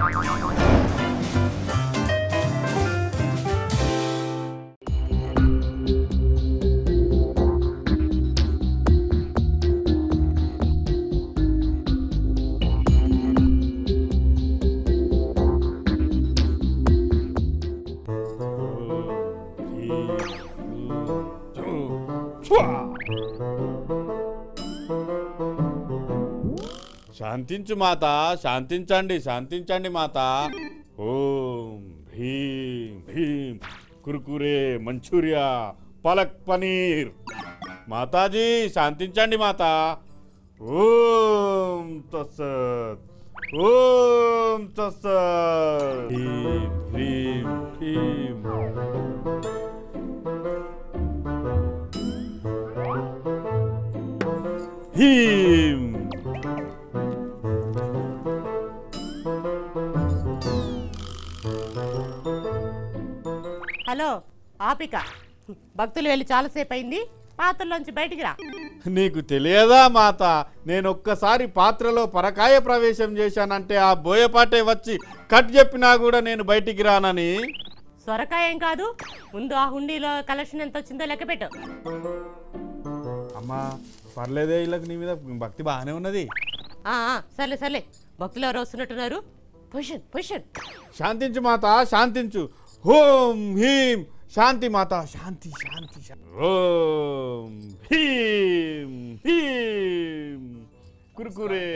శాంతించు మాత శాంతించండి శాంతించండి మాత ఓం భీం భీం కురుకురే మంచూరియా పలక్ పనీర్ మాతాజీ శాంతించండి మాత ఓం తస్సత్ ఓం తస్సత్ భీం భీం భీం భీం హలో ఆపిక భక్తులు వెళ్ళి చాలాసేపు అయింది పాత్రలోంచి బయటికి రా నీకు తెలియదా మాత నేను ఒక్కసారి పాత్రలో పరకాయ ప్రవేశం చేశానంటే ఆ బోయపాటే వచ్చి కట్ చెప్పినా కూడా నేను బయటికి రానని సొరకాయ ఏం కాదు ముందు ఆ హుండీలో కలెక్షన్ ఎంత వచ్చిందో లెక్క పెట్టు అమ్మా పర్లేదే వీళ్ళకి నీ మీద భక్తి బాగానే ఉన్నది ఆ, ఆ, సర్లే సర్లే భక్తులు ఎవరు వస్తున్నట్టున్నారు పొజిషన్ పొజిషన్ శాంతించు మాత శాంతించు ఓం హీం శాంతి మాత శాంతి శాంతి శాంతి. ఓం హీం హీం కురుకురే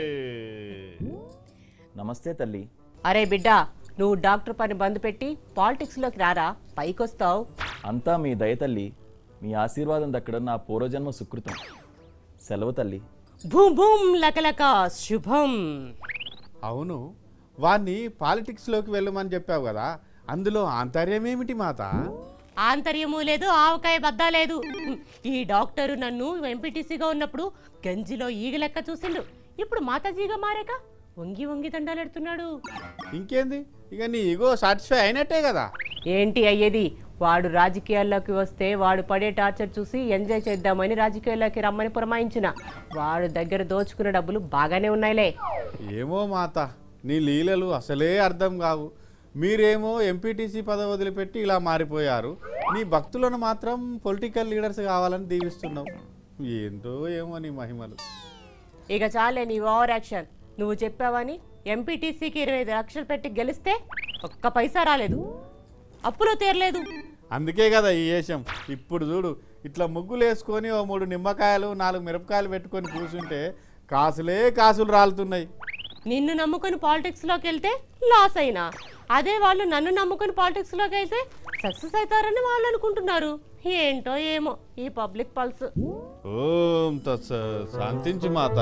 నమస్తే తల్లి అరే బిడ్డ నువ్వు డాక్టర్ పని బంద్ పెట్టి పాలిటిక్స్లోకి రారా పైకొస్తావు అంతా మీ దయ తల్లి మీ ఆశీర్వాదం దక్కడం నా పూర్వజన్మ సుకృతం సెలవు తల్లి భూమ్ భూమ్ లకలక శుభం అవును వాణ్ణి పాలిటిక్స్లోకి వెళ్ళమని చెప్పావు కదా అందులో ఆంతర్యం ఏమిటి మాత ఆంతర్యము లేదు ఆవకాయ బద్దా లేదు ఈ డాక్టరు నన్ను ఎంపీటీసీగా ఉన్నప్పుడు గంజిలో ఈగ లెక్క చూసిండు ఇప్పుడు మాతాజీగా మారాక వంగి వంగి దండాలెడుతున్నాడు ఇంకేంది ఇక నీ ఇగో సాటిస్ఫై అయినట్టే కదా ఏంటి అయ్యేది వాడు రాజకీయాల్లోకి వస్తే వాడు పడే టార్చర్ చూసి ఎంజాయ్ చేద్దామని రాజకీయాల్లోకి రమ్మని పురమాయించిన వాడు దగ్గర దోచుకున్న డబ్బులు బాగానే ఉన్నాయిలే ఏమో మాత నీ లీలలు అసలే అర్థం కావు మీరేమో ఎంపీటీసీ పదవి వదిలిపెట్టి ఇలా మారిపోయారు నీ భక్తులను మాత్రం పొలిటికల్ లీడర్స్ కావాలని దీవిస్తున్నావు ఏంటో ఏమో నీ మహిమలు ఇక చాలే నీ ఓవర్ యాక్షన్ నువ్వు చెప్పావని ఎంపీటీసీకి ఇరవై ఐదు లక్షలు పెట్టి గెలిస్తే ఒక్క పైసా రాలేదు అప్పులో తీరలేదు అందుకే కదా ఈ వేషం ఇప్పుడు చూడు ఇట్లా ముగ్గులు వేసుకొని ఓ మూడు నిమ్మకాయలు నాలుగు మిరపకాయలు పెట్టుకొని కూర్చుంటే కాసులే కాసులు రాలుతున్నాయి నిన్ను నమ్ముకొని పాలిటిక్స్లోకి వెళ్తే లాస్ అయినా అదే వాళ్ళు నన్ను నమ్ముకొని పాలిటిక్స్లోకి వెళ్తే సక్సెస్ అవుతారని వాళ్ళు అనుకుంటున్నారు ఏంటో ఏమో ఈ పబ్లిక్ పల్స్ ఓం తత్స శాంతించు మాత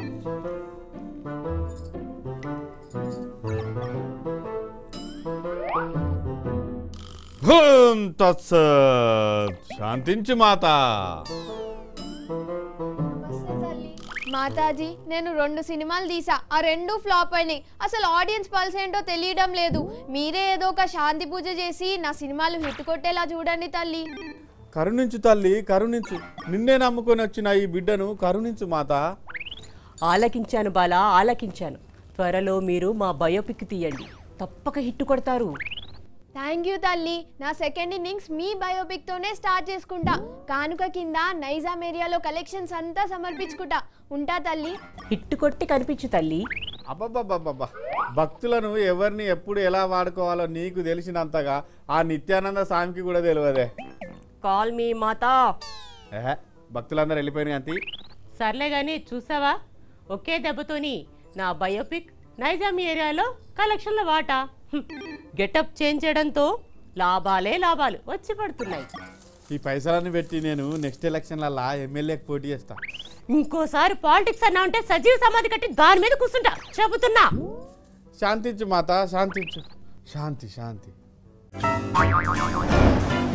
ఓం తత్స శాంతించు మాత నమస్తే తల్లి. మాతాజీ నేను రెండు సినిమాలు తీసా ఆ రెండు ఫ్లాప్ అయినాయి అసలు ఆడియన్స్ పల్స్ ఏంటో తెలియడం లేదు మీరే ఏదో ఒక శాంతి పూజ చేసి నా సినిమాలు హిట్ కొట్టేలా చూడండి తల్లి కరుణించు తల్లి కరుణించు నిన్నే నమ్ముకొని వచ్చిన ఈ బిడ్డను కరుణించు మాత ఆలకించాను బాలా ఆలకించాను త్వరలో మీరు మా బయోపిక్ తీయండి తప్పక హిట్ కొడతారు థ్యాంక్ యూ తల్లి నా సెకండ్ ఇన్నింగ్స్ మీ బయోపిక్ తోనే స్టార్ట్ చేసుకుంటా కానుక కింద నైజాం ఏరియాలో కలెక్షన్స్ అంతా సమర్పించుకుంటా ఉంటా తల్లి హిట్ కొట్టి కనిపించు తల్లి అబ్బబ్బబ్బబ్బబ్బా భక్తులను ఎవరిని ఎప్పుడు ఎలా వాడుకోవాలో నీకు తెలిసినంతగా ఆ నిత్యానంద స్వామికి కూడా తెలియదే కాల్ మీ మాతా ఏహే, భక్తులందరూ వెళ్ళిపోయినాయి అంతి సర్లే గాని చూసావా ఒకే దెబ్బతోని నా బయోపిక్ నైజాం ఏరియాలో కలెక్షన్ల వాటా గెటప్ చేంజ్ చేయడంతో లాభాలే లాభాలు వచ్చి పడుతున్నాయి ఈ పైసలన్నీ పెట్టి నేను నెక్స్ట్ ఎలక్షన్లల్లా ఎమ్మెల్యేకి పోటీ చేస్తా ఇంకోసారి పాలిటిక్స్ అన్నా ఉంటే సజీవ సమాధి కట్టి దాని మీద కూర్చుంటా చెబుతున్నా శాంతించు మాత శాంతించు శాంతి శాంతి